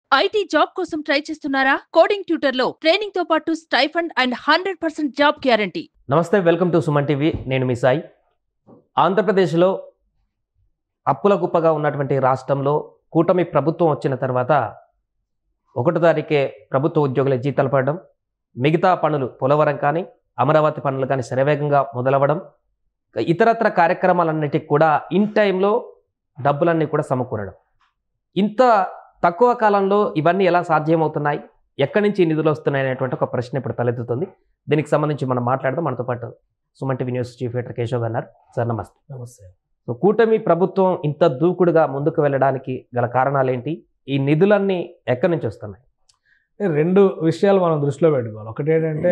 IT job కోసం try చేస్తున్నారా coding tutor లో ట్రైనింగ్ తో పాటు stipend and hundred percent job guarantee నమస్తే వెల్కమ్ టు సుమన్ టీవీ నేను మీ సాయి ఆంధ్రప్రదేశ్లో అప్పుల కుప్పగా ఉన్నటువంటి రాష్ట్రంలో కూటమి ప్రభుత్వం వచ్చిన తర్వాత ఒకటో తారీఖే ప్రభుత్వ ఉద్యోగుల జీతాలు పడడం మిగతా పనులు పోలవరం కానీ అమరావతి పనులు కానీ శరవేగంగా మొదలవ్వడం ఇతరత్ర కార్యక్రమాలన్నిటికి కూడా ఇన్ టైంలో డబ్బులన్నీ కూడా సమకూరడం ఇంత తక్కువ కాలంలో ఇవన్నీ ఎలా సాధ్యమవుతున్నాయి ఎక్కడి నుంచి ఈ నిధులు వస్తున్నాయి అనేటువంటి ఒక ప్రశ్న ఇప్పుడు తలెత్తుతుంది దీనికి సంబంధించి మనం మాట్లాడదాం మనతో పాటు Suman TV news chief editor Keshav గారు ఉన్నారు సార్ నమస్తే నమస్తే సో కూటమి ప్రభుత్వం ఇంత దూకుడుగా ముందుకు వెళ్ళడానికి గల కారణాలు ఏంటి ఈ నిధులన్నీ ఎక్కడి నుంచి వస్తున్నాయి రెండు విషయాలు మనం దృష్టిలో పెట్టుకోవాలి ఒకటి ఏంటంటే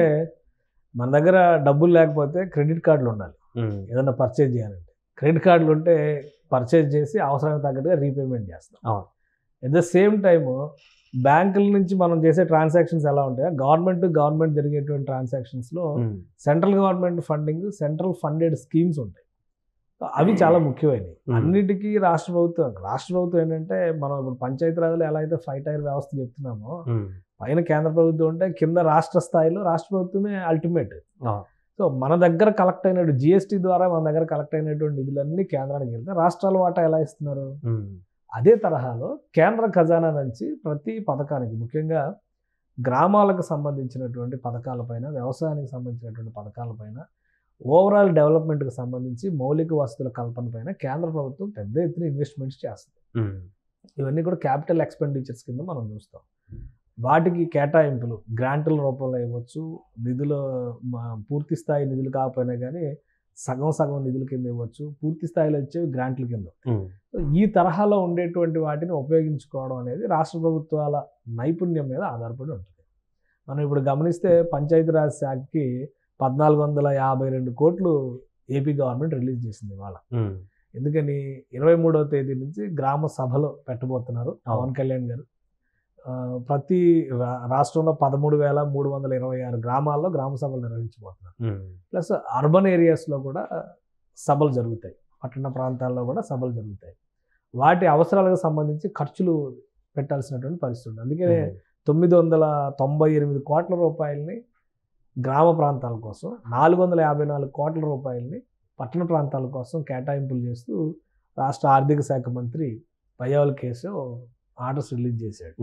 మన దగ్గర డబ్బులు లేకపోతే క్రెడిట్ కార్డులు ఉండాలి ఏదైనా పర్చేజ్ చేయాలంటే క్రెడిట్ కార్డులు ఉంటే పర్చేజ్ చేసి అవసరానికి తగ్గట్టుగా రీపేమెంట్ చేస్తాం అవును. ఎట్ ద సేమ్ టైము బ్యాంకుల నుంచి మనం చేసే ట్రాన్సాక్షన్స్ ఎలా ఉంటాయో గవర్నమెంట్ గవర్నమెంట్ జరిగేటువంటి ట్రాన్సాక్షన్స్లో central government funding central funded schemes ఉంటాయి సో అవి చాలా ముఖ్యమైనవి Hmm. అన్నిటికీ రాష్ట్ర ప్రభుత్వం రాష్ట్ర ప్రభుత్వం ఏంటంటే మనం ఇప్పుడు పంచాయతీరాజ్లో ఎలా అయితే ఫైవ్ టైర్ వ్యవస్థ చెప్తున్నామో పైన కేంద్ర ప్రభుత్వం ఉంటే కింద రాష్ట్ర స్థాయిలో రాష్ట్ర ప్రభుత్వమే అల్టిమేట్ ఆ. సో మన దగ్గర కలెక్ట్ అయినట్టు జిఎస్టీ ద్వారా మన దగ్గర కలెక్ట్ అయినటువంటి నిధులన్నీ కేంద్రానికి వెళ్తే రాష్ట్రాల వాటా ఎలా ఇస్తున్నారు అదే తరహాలో కేంద్ర ఖజానా నుంచి ప్రతి పథకానికి ముఖ్యంగా గ్రామాలకు సంబంధించినటువంటి పథకాలపైన వ్యవసాయానికి సంబంధించినటువంటి పథకాలపైన ఓవరాల్ డెవలప్మెంట్కి సంబంధించి మౌలిక వసతుల కల్పన పైన కేంద్ర ప్రభుత్వం పెద్ద ఎత్తున ఇన్వెస్ట్మెంట్స్ చేస్తుంది ఇవన్నీ కూడా క్యాపిటల్ ఎక్స్పెండిచర్స్ కింద మనం చూస్తాం వాటికి కేటాయింపులు గ్రాంట్ల రూపంలో ఇవ్వచ్చు నిధులు మా- పూర్తి స్థాయి నిధులు కాకపోయినా కానీ సగం సగం నిధుల కింద ఇవ్వచ్చు పూర్తి స్థాయిలో వచ్చేవి గ్రాంట్ల కింద సో ఈ తరహాలో ఉండేటువంటి వాటిని ఉపయోగించుకోవడం అనేది రాష్ట్ర ప్రభుత్వాల నైపుణ్యం మీద ఆధారపడి ఉంటుంది మనం ఇప్పుడు గమనిస్తే పంచాయతీరాజ్ శాఖకి పద్నాలుగు వందల యాభై రెండు కోట్లు ఏపీ గవర్నమెంట్ రిలీజ్ చేసింది ఇవాళ ఎందుకని ఇరవై మూడవ తేదీ నుంచి గ్రామ సభలు పెట్టబోతున్నారు పవన్ కళ్యాణ్ గారు ఆ, ప్రతి రా- రాష్ట్రంలో పదమూడు వేల మూడు వందల ఇరవై ఆరు గ్రామాల్లో గ్రామ సభలు నిర్వహించబోతున్నారు ప్లస్ అర్బన్ ఏరియాస్లో కూడా సభలు జరుగుతాయి పట్టణ ప్రాంతాల్లో కూడా సభలు జరుగుతాయి వాటి అవసరాలకు సంబంధించి ఖర్చులు పెట్టాల్సినటువంటి పరిస్థితి ఉంది అందుకే తొమ్మిది వందల తొంభై ఎనిమిది కోట్ల రూపాయలని గ్రామ ప్రాంతాల కోసం నాలుగు వందల యాభై నాలుగు కోట్ల రూపాయలని పట్టణ ప్రాంతాల కోసం కేటాయింపులు చేస్తూ రాష్ట్ర ఆర్థిక శాఖ మంత్రి పయ్యావల కేసు ఆర్డర్స్ రిలీజ్ చేశాడు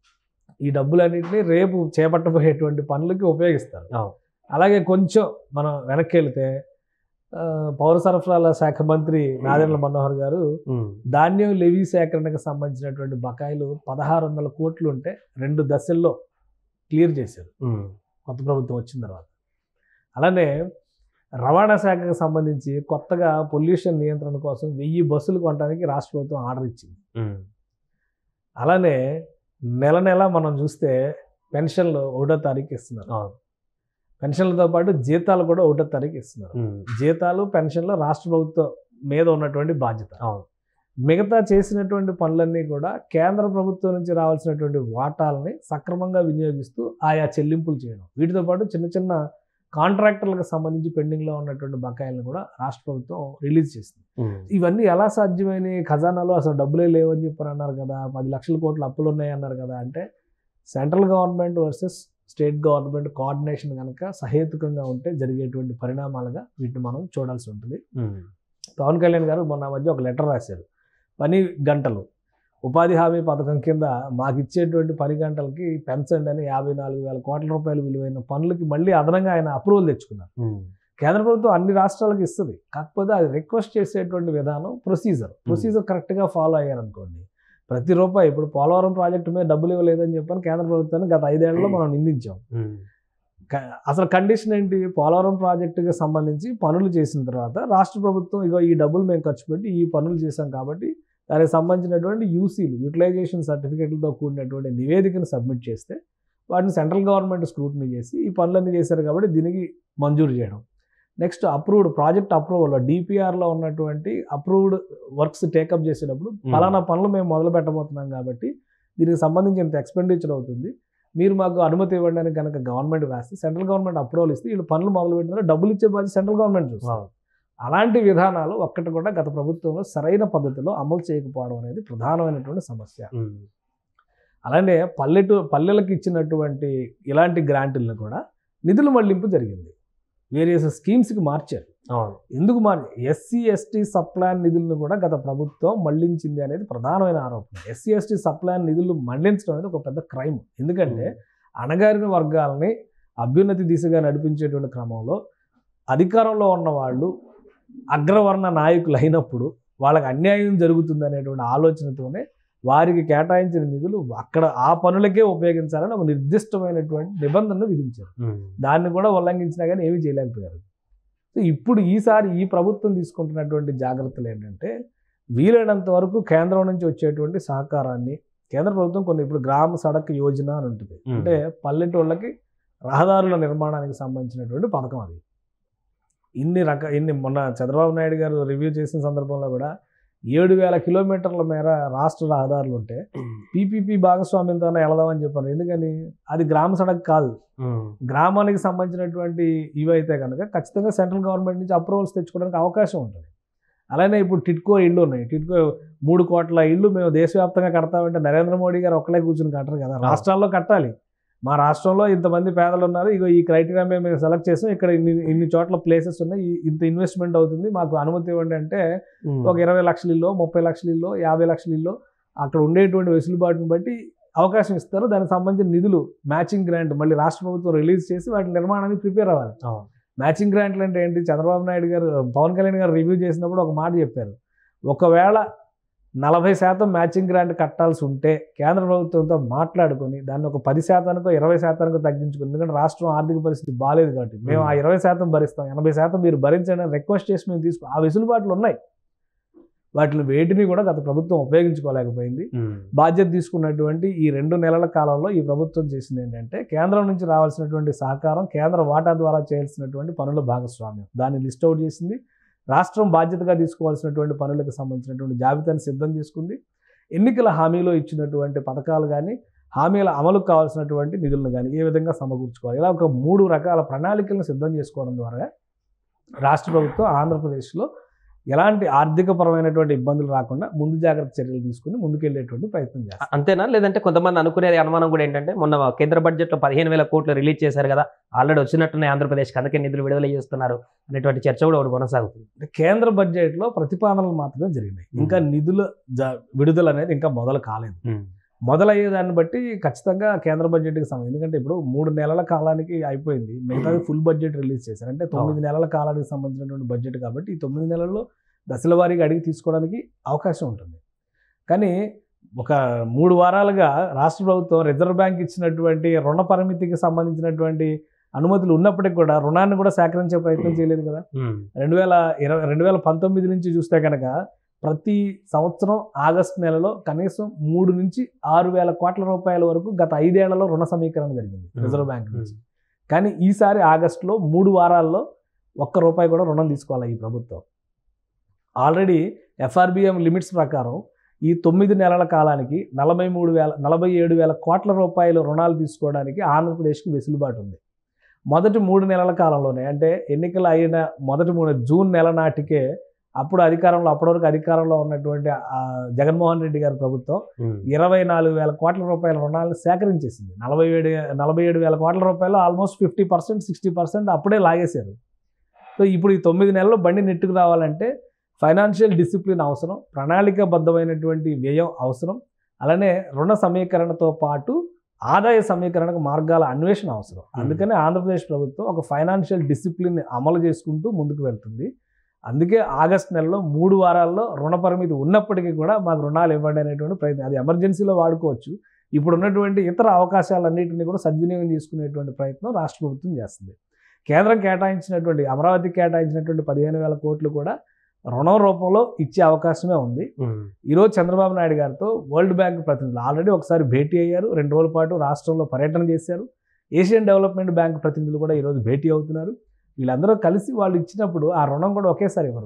ఈ డబ్బులన్నింటినీ రేపు చేపట్టబోయేటువంటి పనులకి ఉపయోగిస్తారు అవును. అలాగే కొంచెం మనం వెనక్కి వెళితే ఆ, పౌర సరఫరాల శాఖ మంత్రి నాదెండ్ల మనోహర్ గారు ధాన్యం లెవీ సేకరణకు సంబంధించినటువంటి బకాయిలు పదహారు వందల కోట్లు ఉంటే రెండు దశల్లో క్లియర్ చేశారు కొత్త ప్రభుత్వం వచ్చిన తర్వాత అలానే రవాణా శాఖకు సంబంధించి కొత్తగా పొల్యూషన్ నియంత్రణ కోసం వెయ్యి బస్సులు కొనడానికి రాష్ట్ర ప్రభుత్వం ఆర్డర్ ఇచ్చింది అలానే నెల నెల మనం చూస్తే పెన్షన్లు ఒకటో తారీఖు ఇస్తున్నారు పెన్షన్లతో పాటు జీతాలు కూడా ఒకటో తారీఖు ఇస్తున్నారు జీతాలు పెన్షన్లు రాష్ట్ర ప్రభుత్వం మీద ఉన్నటువంటి బాధ్యత అవును. మిగతా చేసినటువంటి పనులన్నీ కూడా కేంద్ర ప్రభుత్వం నుంచి రావాల్సినటువంటి వాటాలని సక్రమంగా వినియోగిస్తూ ఆయా చెల్లింపులు చేయడం వీటితో పాటు చిన్న చిన్న కాంట్రాక్టర్లకు సంబంధించి పెండింగ్లో ఉన్నటువంటి బకాయిలను కూడా రాష్ట్ర ప్రభుత్వం రిలీజ్ చేసింది ఇవన్నీ ఎలా సాధ్యమైన ఖజానాలో అసలు డబ్బులే లేవని చెప్పని అన్నారు కదా పది లక్షల కోట్ల అప్పులు ఉన్నాయి అన్నారు కదా అంటే central government versus state government coordination కనుక సహేతుకంగా ఉంటే జరిగేటువంటి పరిణామాలుగా వీటిని మనం చూడాల్సి ఉంటుంది పవన్ కళ్యాణ్ గారు మొన్న మధ్య ఒక లెటర్ రాశారు పని గంటలు ఉపాధి హామీ పథకం కింద మాకు ఇచ్చేటువంటి పని గంటలకి పెంచండి అని యాభై నాలుగు వేల కోట్ల రూపాయలు విలువైన పనులకి మళ్ళీ అదనంగా ఆయన అప్రూవల్ తెచ్చుకున్నారు కేంద్ర ప్రభుత్వం అన్ని రాష్ట్రాలకు ఇస్తుంది కాకపోతే అది రిక్వెస్ట్ చేసేటువంటి విధానం ప్రొసీజర్ ప్రొసీజర్ కరెక్ట్గా ఫాలో అయ్యారనుకోండి ప్రతి రూపాయి ఇప్పుడు పోలవరం ప్రాజెక్టు మీద డబ్బులు ఇవ్వలేదని చెప్పని కేంద్ర ప్రభుత్వాన్ని గత ఐదేళ్లలో మనం నిందించాం క- అసలు కండిషన్ ఏంటి పోలవరం ప్రాజెక్టుకి సంబంధించి పనులు చేసిన తర్వాత రాష్ట్ర ప్రభుత్వం ఇగో ఈ డబ్బులు మేము ఖర్చు పెట్టి ఈ పనులు చేశాం కాబట్టి దానికి సంబంధించినటువంటి యూసీలు యూటిలైజేషన్ సర్టిఫికెట్లతో కూడినటువంటి నివేదికను సబ్మిట్ చేస్తే వాటిని సెంట్రల్ గవర్నమెంట్ స్క్రూటినీ చేసి ఈ పనులన్నీ చేశారు కాబట్టి దీనికి మంజూరు చేయడం నెక్స్ట్ అప్రూవ్డ్ ప్రాజెక్ట్ అప్రూవల్ డిపిఆర్లో ఉన్నటువంటి అప్రూవ్డ్ వర్క్స్ టేకప్ చేసేటప్పుడు ఫలానా పనులు మేము మొదలు పెట్టబోతున్నాం కాబట్టి దీనికి సంబంధించి ఇంత ఎక్స్పెండిచర్ అవుతుంది మీరు మాకు అనుమతి ఇవ్వడానికి కనుక గవర్నమెంట్ వేస్తే సెంట్రల్ గవర్నమెంట్ అప్రూవల్ ఇస్తే వీళ్ళు పనులు మొదలు పెట్టిన డబ్బులు ఇచ్చే బాధ్యత సెంట్రల్ గవర్నమెంట్ చూస్తుంది అలాంటి విధానాలు ఒక్కటి కూడా గత ప్రభుత్వంలో సరైన పద్ధతిలో అమలు చేయకపోవడం అనేది ప్రధానమైనటువంటి సమస్య అలానే పల్లెటూ పల్లెలకు ఇచ్చినటువంటి ఇలాంటి గ్రాంట్లను కూడా నిధుల మళ్లింపు జరిగింది వేరియస్ స్కీమ్స్కి మార్చారు అవును ఎందుకు మార్చి ఎస్సీ ఎస్టీ సప్లాన్ నిధులను కూడా గత ప్రభుత్వం మళ్లించింది అనేది ప్రధానమైన ఆరోపణ ఎస్సీ ఎస్టీ సప్లాన్ నిధులు మళ్లించడం అనేది ఒక పెద్ద క్రైమ్ ఎందుకంటే అణగారిన వర్గాలని అభ్యున్నతి దిశగా నడిపించేటువంటి క్రమంలో అధికారంలో ఉన్న వాళ్ళు అగ్రవర్ణ నాయకులు అయినప్పుడు వాళ్ళకి అన్యాయం జరుగుతుంది అనేటువంటి ఆలోచనతోనే వారికి కేటాయించిన నిధులు అక్కడ ఆ పనులకే ఉపయోగించాలని ఒక నిర్దిష్టమైనటువంటి నిబంధనలు విధించారు ఉమ్. దాన్ని కూడా ఉల్లంఘించినా కానీ ఏమీ చేయలేకపోయారు సో ఇప్పుడు ఈసారి ఈ ప్రభుత్వం తీసుకుంటున్నటువంటి జాగ్రత్తలు ఏంటంటే వీలైనంత వరకు కేంద్రం నుంచి వచ్చేటువంటి సహకారాన్ని కేంద్ర ప్రభుత్వం కొన్ని ఇప్పుడు గ్రామ సడక్ యోజన అని ఉంటుంది ఉమ్. అంటే పల్లెటూళ్ళకి రహదారుల నిర్మాణానికి సంబంధించినటువంటి పథకం అది ఇన్ని రక ఇన్ని మొన్న చంద్రబాబు నాయుడు గారు రివ్యూ చేసిన సందర్భంలో కూడా ఏడు వేల కిలోమీటర్ల మేర రాష్ట్ర రహదారులు ఉంటే పీపీపీ భాగస్వామ్యంతోనే వెళదామని చెప్పారు ఎందుకని అది గ్రామ సడక్ కాదు ఉమ్. గ్రామానికి సంబంధించినటువంటి ఇవైతే కనుక ఖచ్చితంగా సెంట్రల్ గవర్నమెంట్ నుంచి అప్రూవల్స్ తెచ్చుకోవడానికి అవకాశం ఉంటుంది అలానే ఇప్పుడు టిట్కో ఇళ్ళు ఉన్నాయి టిట్కో మూడు కోట్ల ఇళ్ళు మేము దేశవ్యాప్తంగా కడతామంటే నరేంద్ర మోడీ గారు ఒక్కలే కూర్చుని కట్టరు కదా రాష్ట్రాల్లో కట్టాలి మా రాష్ట్రంలో ఇంతమంది పేదలు ఉన్నారు ఇగో ఈ క్రైటీరియా మేము మేము సెలెక్ట్ చేసాం ఇక్కడ ఇన్ని ఇన్ని చోట్ల ప్లేసెస్ ఉన్నాయి ఈ- ఇంత ఇన్వెస్ట్మెంట్ అవుతుంది మాకు అనుమతి ఇవ్వండి అంటే ఉమ్. ఒక ఇరవై లక్షల ఇల్లు ముప్పై లక్షల ఇల్లు యాభై లక్షల ఇల్లు అక్కడ ఉండేటువంటి వెసులుబాటుని బట్టి అవకాశం ఇస్తారు దానికి సంబంధించిన నిధులు మ్యాచింగ్ గ్రాంట్ మళ్ళీ రాష్ట్ర ప్రభుత్వం రిలీజ్ చేసి వాటి నిర్మాణానికి ప్రిపేర్ అవ్వాలి అవును. మ్యాచింగ్ గ్రాంట్లు అంటే ఏంటి చంద్రబాబు నాయుడు గారు పవన్ కళ్యాణ్ గారు రివ్యూ చేసినప్పుడు ఒక మాట చెప్పారు ఒకవేళ నలభై శాతం మ్యాచింగ్ గ్రాంట్ కట్టాల్సి ఉంటే కేంద్ర ప్రభుత్వంతో మాట్లాడుకొని దాన్ని ఒక పది శాతానికో ఇరవై శాతానికో తగ్గించుకుని ఎందుకంటే రాష్ట్రం ఆర్థిక పరిస్థితి బాగాలేదు కాబట్టి మేము ఆ ఇరవై శాతం భరిస్తాం ఎనభై శాతం మీరు భరించండి అని రిక్వెస్ట్ చేసి మేము తీసుకో ఆ వెసులుబాట్లు ఉన్నాయి వాటిని వేటిని కూడా గత ప్రభుత్వం ఉపయోగించుకోలేకపోయింది ఉమ్. బాధ్యత తీసుకున్నటువంటి ఈ రెండు నెలల కాలంలో ఈ ప్రభుత్వం చేసింది ఏంటంటే కేంద్రం నుంచి రావాల్సినటువంటి సహకారం కేంద్ర వాటా ద్వారా చేయాల్సినటువంటి పనుల భాగస్వామ్యం దాన్ని లిస్ట్ అవుట్ చేసింది రాష్ట్రం బాధ్యతగా తీసుకోవాల్సినటువంటి పనులకు సంబంధించినటువంటి జాబితాను సిద్ధం చేసుకుంది ఎన్నికల హామీలో ఇచ్చినటువంటి పథకాలు కానీ హామీల అమలుకు కావాల్సినటువంటి నిధులను కానీ ఏ విధంగా సమకూర్చుకోవాలి ఇలా ఒక మూడు రకాల ప్రణాళికలను సిద్ధం చేసుకోవడం ద్వారా రాష్ట్ర ప్రభుత్వం ఆంధ్రప్రదేశ్లో ఎలాంటి ఆర్థికపరమైనటువంటి ఇబ్బందులు రాకుండా ముందు జాగ్రత్త చర్యలు తీసుకుని ముందుకెళ్లేటువంటి ప్రయత్నం చేస్తారు అంతేనా లేదంటే కొంతమంది అనుకునేది అనుమానం కూడా ఏంటంటే మొన్న కేంద్ర బడ్జెట్లో పదిహేను వేల కోట్లు రిలీజ్ చేశారు కదా ఆల్రెడీ వచ్చినట్టున్నాయి ఆంధ్రప్రదేశ్కి అందుకే నిధులు విడుదల చేస్తున్నారు అనేటువంటి చర్చ కూడా ఒకటి కొనసాగుతుంది అంటే కేంద్ర బడ్జెట్లో ప్రతిపాదనలు మాత్రమే జరిగినాయి ఇంకా నిధుల జ- విడుదల అనేది ఇంకా మొదలు కాలేదు మొదలయ్యే దాన్ని బట్టి ఖచ్చితంగా కేంద్ర బడ్జెట్కి సంబంధించి ఎందుకంటే ఇప్పుడు మూడు నెలల కాలానికి అయిపోయింది మిగతాది ఫుల్ బడ్జెట్ రిలీజ్ చేశారు అంటే తొమ్మిది నెలల కాలానికి సంబంధించినటువంటి బడ్జెట్ కాబట్టి ఈ తొమ్మిది నెలల్లో దశల వారీగా అడిగి తీసుకోవడానికి అవకాశం ఉంటుంది కానీ ఒక మూడు వారాలుగా రాష్ట్ర ప్రభుత్వం రిజర్వ్ బ్యాంక్ ఇచ్చినటువంటి రుణ పరిమితికి సంబంధించినటువంటి అనుమతులు ఉన్నప్పటికీ కూడా రుణాన్ని కూడా సేకరించే ప్రయత్నం చేయలేదు కదా రెండు వేల ఇరవై రెండు వేల పంతొమ్మిది నుంచి చూస్తే కనుక ప్రతి సంవత్సరం ఆగస్టు నెలలో కనీసం మూడు నుంచి ఆరు వేల కోట్ల రూపాయల వరకు గత ఐదేళ్లలో రుణ సమీకరణ జరిగింది రిజర్వ్ బ్యాంక్ నుంచి కానీ ఈసారి ఆగస్టులో మూడు వారాల్లో ఒక్క రూపాయి కూడా రుణం తీసుకోవాలి ఈ ప్రభుత్వం ఆల్రెడీ ఎఫ్ఆర్బిఎం లిమిట్స్ ప్రకారం ఈ తొమ్మిది నెలల కాలానికి నలభై మూడు వేల నలభై ఏడు వేల కోట్ల రూపాయల రుణాలు తీసుకోవడానికి ఆంధ్రప్రదేశ్కి వెసులుబాటు ఉంది మొదటి మూడు నెలల కాలంలోనే అంటే ఎన్నికలు అయిన మొదటి మూడు జూన్ నెల నాటికే అప్పుడు అధికారంలో అప్పటివరకు అధికారంలో ఉన్నటువంటి ఆ, జగన్మోహన్ రెడ్డి గారి ప్రభుత్వం ఇరవై నాలుగు వేల కోట్ల రూపాయల రుణాలను సేకరించేసింది నలభై ఏడు నలభై ఏడు వేల కోట్ల రూపాయలు almost fifty percent sixty percent అప్పుడే లాగేశారు సో ఇప్పుడు ఈ తొమ్మిది నెలలు బండి నెట్టుకు రావాలంటే ఫైనాన్షియల్ డిసిప్లిన్ అవసరం ప్రణాళికాబద్ధమైనటువంటి వ్యయం అవసరం అలానే రుణ సమీకరణతో పాటు ఆదాయ సమీకరణకు మార్గాల అన్వేషణ అవసరం అందుకనే ఆంధ్రప్రదేశ్ ప్రభుత్వం ఒక ఫైనాన్షియల్ డిసిప్లిన్ అమలు చేసుకుంటూ ముందుకు వెళ్తుంది అందుకే ఆగస్ట్ నెలలో మూడు వారాల్లో రుణ పరిమితి ఉన్నప్పటికీ కూడా మాకు రుణాలు ఇవ్వండి అనేటువంటి ప్రయత్నం అది ఎమర్జెన్సీలో వాడుకోవచ్చు ఇప్పుడు ఉన్నటువంటి ఇతర అవకాశాలన్నింటినీ కూడా సద్వినియోగం చేసుకునేటువంటి ప్రయత్నం రాష్ట్ర ప్రభుత్వం చేస్తుంది కేంద్రం కేటాయించినటువంటి అమరావతికి కేటాయించినటువంటి పదిహేను వేల కోట్లు కూడా రుణం రూపంలో ఇచ్చే అవకాశమే ఉంది ఈరోజు చంద్రబాబు నాయుడు గారితో వరల్డ్ బ్యాంక్ ప్రతినిధులు ఆల్రెడీ ఒకసారి భేటీ అయ్యారు రెండు రోజుల పాటు రాష్ట్రంలో పర్యటన చేశారు ఏషియన్ డెవలప్మెంట్ బ్యాంక్ ప్రతినిధులు కూడా ఈరోజు భేటీ అవుతున్నారు వీళ్ళందరూ కలిసి వాళ్ళు ఇచ్చినప్పుడు ఆ రుణం కూడా ఒకేసారి ఇవ్వరు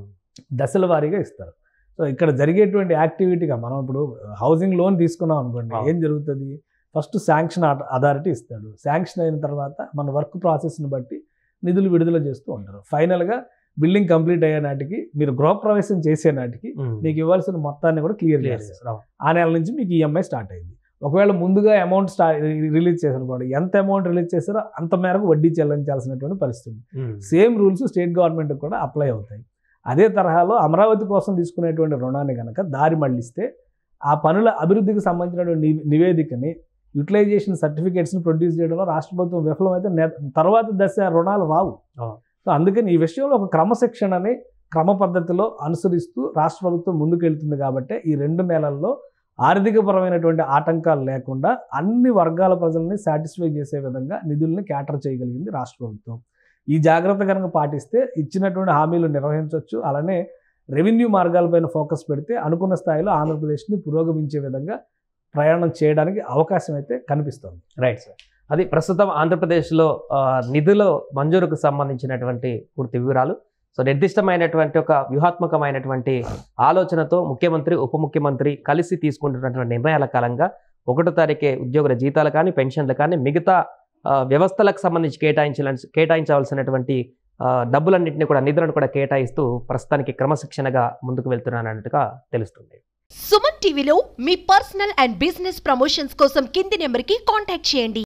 దశల వారీగా ఇస్తారు సో ఇక్కడ జరిగేటువంటి యాక్టివిటీగా మనం ఇప్పుడు హౌసింగ్ లోన్ తీసుకున్నాం అనుకోండి అవును. ఏం జరుగుతుంది ఫస్ట్ శాంక్షన్ అథారిటీ ఇస్తాడు శాంక్షన్ అయిన తర్వాత మన వర్క్ ప్రాసెస్ని బట్టి నిధులు విడుదల చేస్తూ ఉంటారు ఫైనల్గా బిల్డింగ్ కంప్లీట్ అయ్యే నాటికి మీరు గృహప్రవేశం చేసే నాటికి మీకు ఇవ్వాల్సిన మొత్తాన్ని కూడా క్లియర్ చేస్తారు ఆ నెల నుంచి మీకు ఈఎంఐ స్టార్ట్ అయింది ఒకవేళ ముందుగా అమౌంట్ స్టా రిలీజ్ చేశారనుకోండి ఎంత అమౌంట్ రిలీజ్ చేశారో అంత మేరకు వడ్డీ చెల్లించాల్సినటువంటి పరిస్థితి ఉంది సేమ్ రూల్స్ స్టేట్ గవర్నమెంట్ కూడా అప్లై అవుతాయి అదే తరహాలో అమరావతి కోసం తీసుకునేటువంటి రుణాన్ని కనుక దారి మళ్లిస్తే ఆ పనుల అభివృద్ధికి సంబంధించినటువంటి ని- నివేదికని యూటిలైజేషన్ సర్టిఫికేట్స్ని ప్రొడ్యూస్ చేయడంలో రాష్ట్ర ప్రభుత్వం విఫలమైతే నె- తర్వాత దశ రుణాలు రావు ఆ. సో అందుకని ఈ విషయంలో ఒక క్రమశిక్షణని క్రమ పద్ధతిలో అనుసరిస్తూ రాష్ట్ర ప్రభుత్వం ముందుకెళ్తుంది కాబట్టి ఈ రెండు నెలల్లో ఆర్థికపరమైనటువంటి ఆటంకాలు లేకుండా అన్ని వర్గాల ప్రజల్ని సాటిస్ఫై చేసే విధంగా నిధుల్ని క్యాటర్ చేయగలిగింది రాష్ట్ర ప్రభుత్వం ఈ జాగ్రత్త కనుక పాటిస్తే ఇచ్చినటువంటి హామీలు నిర్వహించవచ్చు అలానే రెవెన్యూ మార్గాలపైన ఫోకస్ పెడితే అనుకున్న స్థాయిలో ఆంధ్రప్రదేశ్ని పురోగమించే విధంగా ప్రయాణం చేయడానికి అవకాశం అయితే కనిపిస్తుంది రైట్ సార్ అది ప్రస్తుతం ఆంధ్రప్రదేశ్లో ఆ, నిధుల మంజూరుకు సంబంధించినటువంటి పూర్తి వివరాలు సో నిర్దిష్టమైనటువంటి ఒక వ్యూహాత్మకమైనటువంటి ఆలోచనతో ముఖ్యమంత్రి ఉప ముఖ్యమంత్రి కలిసి తీసుకుంటున్నటువంటి నిర్ణయాల కాలంగా ఒకటో తారీఖే ఉద్యోగుల జీతాలు కానీ పెన్షన్లు కానీ మిగతా ఆ, వ్యవస్థలకు సంబంధించి కేటాయించాల కేటాయించవలసినటువంటి ఆ, డబ్బులన్నింటినీ కూడా నిధులను కూడా కేటాయిస్తూ ప్రస్తుతానికి క్రమశిక్షణగా ముందుకు వెళ్తున్నానన్నట్టుగా తెలుస్తుంది సుమన్ టీవీలో మీ పర్సనల్ అండ్ బిజినెస్ ప్రమోషన్స్ కోసం కింది నెంబర్కి కాంటాక్ట్ చేయండి